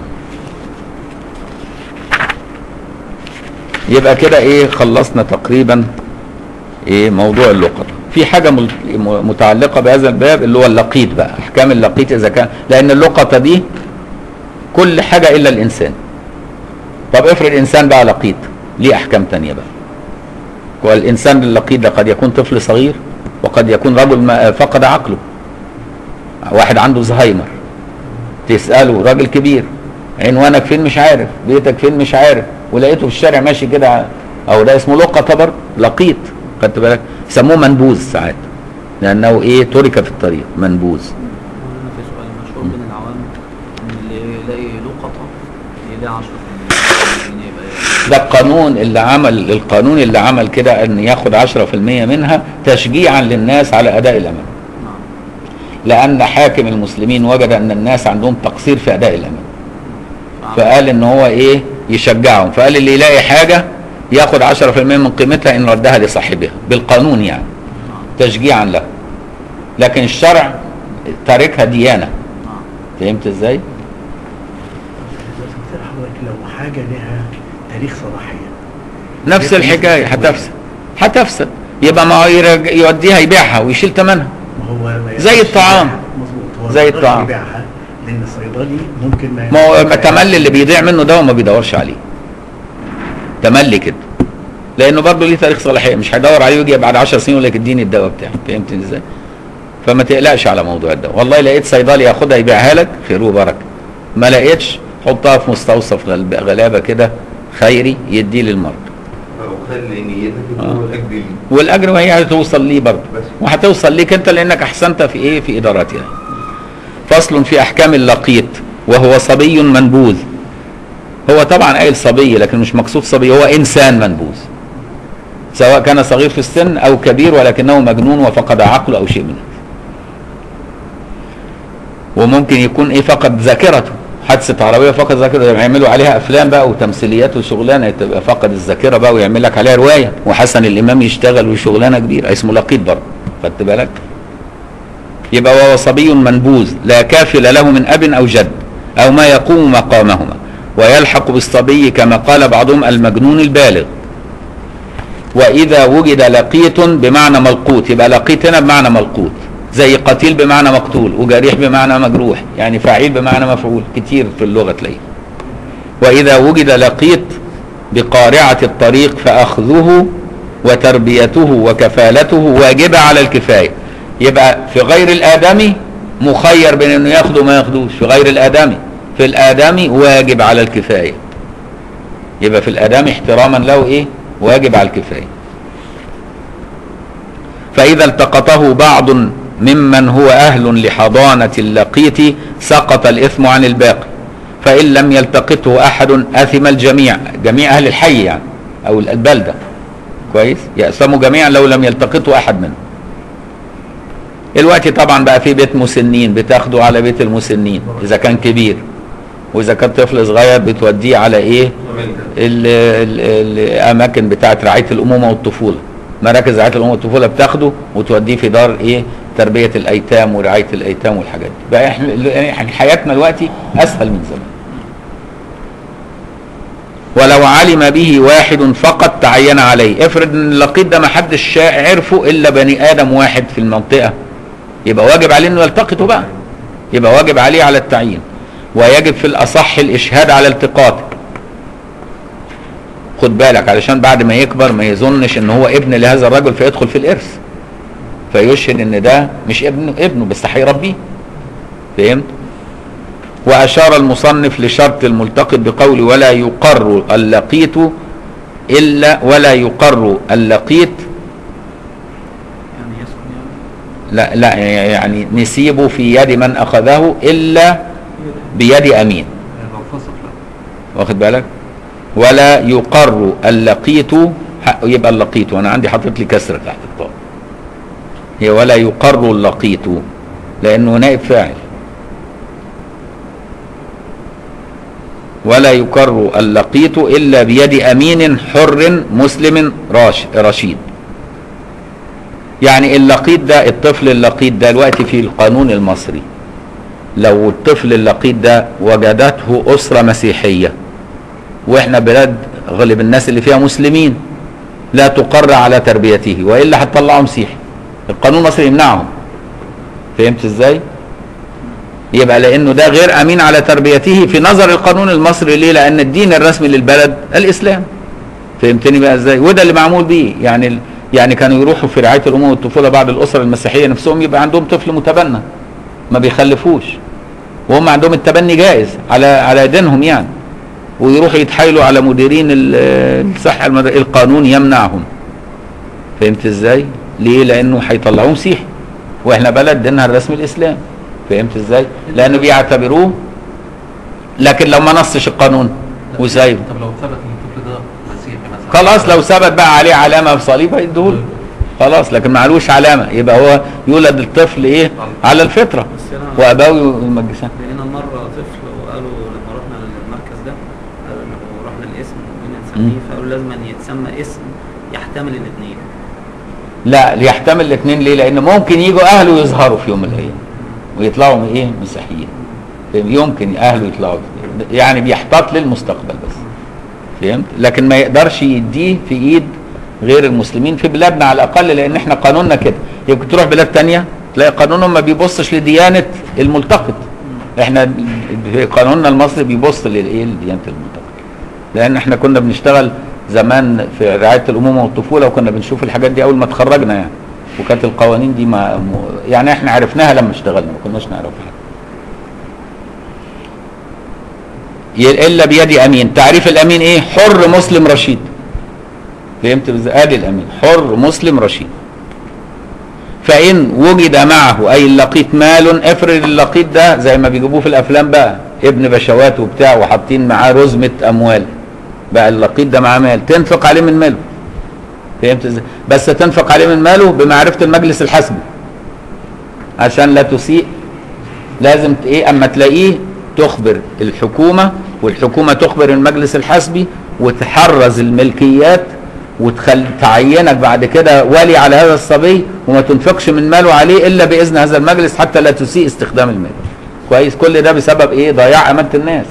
يبقى كده ايه خلصنا تقريبا ايه موضوع اللقطه في حاجه مل- م- متعلقه بهذا الباب اللي هو اللقيط بقى احكام اللقيط اذا كان لان اللقطه دي كل حاجه الا الانسان طب افرض انسان بقى لقيط ليه احكام تانية بقى والانسان اللقيط ده قد يكون طفل صغير وقد يكون رجل ما فقد عقله واحد عنده زهايمر تساله راجل كبير عنوانك فين مش عارف بيتك فين مش عارف ولقيته في الشارع ماشي كده او ده اسمه لقطه برضه لقيط خدت بالك يسموه منبوذ ساعات لانه ايه ترك في الطريق منبوذ هنا في سؤال مشهور بين العوام ان اللي يلاقي لقطة يلاقي 10 جنيه يبقى إيه؟ ده القانون اللي عمل القانون اللي عمل كده ان ياخد 10% منها تشجيعا للناس على اداء الامانه نعم لان حاكم المسلمين وجد ان الناس عندهم تقصير في اداء الامانه فعمل- فقال ان هو ايه يشجعهم فقال اللي يلاقي حاجه ياخد 10% من قيمتها ان ردها لصاحبها بالقانون يعني نعم تشجيعا له لكن الشرع تاركها ديانه نعم فهمت ازاي بس كتير حضرتك لو حاجة لها تاريخ صلاحية نفس الحكايه هتفسد هتفسد يبقى ما هو يرج- يوديها يبيعها ويشيل ثمنها ما هو ما زي يقدرش الطعام. يبيعها. مظبوط هو زي ما يقدرش الطعام. يبيعها لأن الصيدلي ممكن ما ما هو تملي اللي بيضيع منه ده وما بيدورش عليه تملي كده لانه برضه ليه تاريخ صلاحيه مش هيدور عليه ويجي بعد 10 سنين يقول لك اديني الدواء بتاعي فهمت ازاي؟ فما تقلقش على موضوع الدواء والله لقيت صيدلي ياخدها يبيعها لك خير وبركه ما لقيتش حطها في مستوصف غلب- غلابه كده خيري يديه للمرضى وخلي نيتك آه. تكون الاجر لي والاجر وهي هتوصل ليه برضه بس. وهتوصل ليك انت لانك احسنت في ايه في ادارتها فصل في احكام اللقيط وهو صبي منبوذ هو طبعا قايل صبي لكن مش مقصود صبي هو انسان منبوذ سواء كان صغير في السن او كبير ولكنه مجنون وفقد عقله او شيء منه وممكن يكون ايه فقد ذاكرته حادثه عربيه فقد ذاكرته يعملوا عليها افلام بقى وتمثيليات وشغلانه تبقى فقد الذاكره بقى ويعمل لك عليها روايه وحسن الامام يشتغل وشغلانه كبيره اسمه لقيط برضه خدت بالك يبقى وهو صبي منبوذ لا كافل له من اب او جد او ما يقوم مقامهما ويلحق بالصبي كما قال بعضهم المجنون البالغ واذا وجد لقيط بمعنى ملقوط يبقى لقيط هنا بمعنى ملقوط زي قتيل بمعنى مقتول وجريح بمعنى مجروح يعني فعيل بمعنى مفعول كتير في اللغه تلاقيه واذا وجد لقيط بقارعه الطريق فاخذه وتربيته وكفالته واجبه على الكفايه يبقى في غير الادمي مخير بين انه ياخده وما ياخدوش في غير الادمي في الادمي واجب على الكفايه يبقى في الادمي احتراما له ايه واجب على الكفايه فاذا التقطه بعض ممن هو اهل لحضانه اللقيط سقط الاثم عن الباقي فان لم يلتقطه احد اثم الجميع جميع اهل الحي يعني او البلده كويس يأثموا جميعا لو لم يلتقطه احد منهم الوقت طبعا بقى في بيت مسنين بتاخده على بيت المسنين اذا كان كبير واذا كان طفل صغير بتوديه على ايه ال- ال- الاماكن بتاعه رعايه الامومه والطفوله مراكز رعايه الامومه والطفوله بتاخده وتوديه في دار ايه تربيه الايتام ورعايه الايتام والحاجات دي بقى احنا يعني حياتنا دلوقتي اسهل من زمان ولو علم به واحد فقط تعين عليه افرض ان اللقيط ده ما حدش شا- عرفه الا بني ادم واحد في المنطقه يبقى واجب عليه انه يلتقطه بقى يبقى واجب عليه على التعيين ويجب في الأصح الإشهاد على التقاطه خد بالك علشان بعد ما يكبر ما يظنش ان هو ابن لهذا الرجل فيدخل في الإرث فيشهد ان ده مش ابنه ابنه بس هيربيه فهمت وأشار المصنف لشرط الملتقط بقول ولا يقر اللقيط إلا ولا يقر اللقيط يعني يسكن يعني لا لا يعني نسيبه في يد من أخذه إلا بيد أمين يعني لو فسق لا واخد بالك ولا يقر اللقيط ح- يبقى اللقيط وانا عندي حاطط لي كسر تحت الطاء هي ولا يقر اللقيط لانه نائب فاعل ولا يقر اللقيط الا بيد امين حر مسلم راش رشيد يعني اللقيط ده الطفل اللقيط ده دلوقتي في القانون المصري لو الطفل اللقيط ده وجدته اسره مسيحيه واحنا بلاد غالب الناس اللي فيها مسلمين لا تقر على تربيته والا هتطلعه مسيحي القانون المصري يمنعهم فهمت ازاي يبقى لانه ده غير امين على تربيته في نظر القانون المصري ليه لان الدين الرسمي للبلد الاسلام فهمتني بقى ازاي وده اللي معمول بيه يعني ال- يعني كانوا يروحوا في رعايه الامومه والطفوله بعض الاسر المسيحيه نفسهم يبقى عندهم طفل متبنى ما بيخلفوش وهم عندهم التبني جائز على على دينهم يعني ويروحوا يتحايلوا على مديرين ال- الصحه المد- القانون يمنعهم فهمت ازاي ليه لانه هيطلعوه مسيحي واحنا بلد دينها الرسمي الاسلام فهمت ازاي لانه بيعتبروه لكن لو ما نصش القانون وسايبه طب لو ثبت ان الطفل ده مسيحي مثلا خلاص لو ثبت بقى عليه علامه بصليب هيديهوله خلاص لكن معلوش علامه يبقى هو يولد الطفل ايه على الفطره بس انا وابوي يمجسان لقينا مره طفل وقالوا لما رحنا للمركز ده قالوا إنه رحنا الاسم ومين نسميه فقالوا لازم أن يتسمى اسم يحتمل الاثنين لا يحتمل الاثنين ليه لان ممكن يجوا اهله يظهروا في يوم من الايام ويطلعوا ايه مسيحيين يمكن اهله يطلعوا يعني بيحتاط للمستقبل بس فهمت لكن ما يقدرش يديه في ايد غير المسلمين في بلادنا على الاقل لان احنا قانوننا كده يمكن تروح بلاد تانية تلاقي قانونهم ما بيبصش لديانه الملتقط احنا في قانوننا المصري بيبص للايه لديانه الملتقط لان احنا كنا بنشتغل زمان في رعايه الامومه والطفوله وكنا بنشوف الحاجات دي اول ما اتخرجنا يعني وكانت القوانين دي ما م- يعني احنا عرفناها لما اشتغلنا ما كناش نعرفها ي- الا بيد امين تعريف الامين ايه حر مسلم رشيد فهمت ازاي ادي الامين حر مسلم رشيد فان وجد معه اي اللقيط مال افرض اللقيط ده زي ما بيجيبوه في الافلام بقى ابن بشوات وبتاع وحاطين معاه رزمه اموال بقى اللقيط ده معاه مال تنفق عليه من ماله فهمت ازاي بس تنفق عليه من ماله بمعرفه المجلس الحسبي عشان لا تسيء لازم ت- ايه اما تلاقيه تخبر الحكومه والحكومه تخبر المجلس الحسبي وتحرز الملكيات وتخل تعينك بعد كده ولي على هذا الصبي وما تنفقش من ماله عليه الا باذن هذا المجلس حتى لا تسيء استخدام المال كويس كل ده بسبب ايه ضياع امانه الناس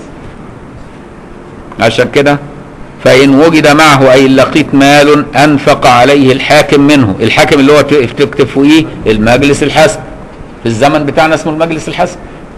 عشان كده فإن وجد معه أي اللقيط مال أنفق عليه الحاكم منه الحاكم اللي هو ت- تكتب فوقيه المجلس الحسب في الزمن بتاعنا اسمه المجلس الحسب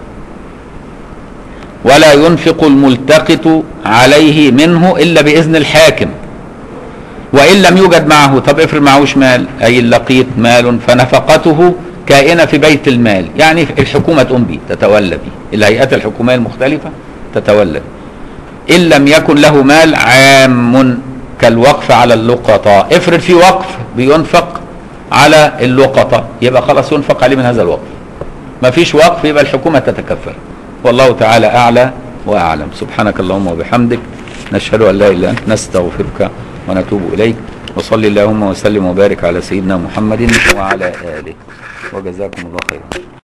ولا ينفق الملتقط عليه منه إلا بإذن الحاكم وإن لم يوجد معه طب افرض معهوش مال أي اللقيط مال فنفقته كائنة في بيت المال يعني الحكومة تقوم به تتولى به الهيئات الحكومية المختلفة تتولى به إن لم يكن له مال عام كالوقف على اللقطاء افرض في وقف بينفق على اللقطاء يبقى خلاص ينفق عليه من هذا الوقف ما فيش وقف يبقى الحكومة تتكفل والله تعالى أعلى وأعلم سبحانك اللهم وبحمدك نشهد أن لا إله إلا أنت نستغفرك ونتوب إليك وصلي اللهم وسلم وبارك على سيدنا محمد وعلى آله وجزاكم الله خيرا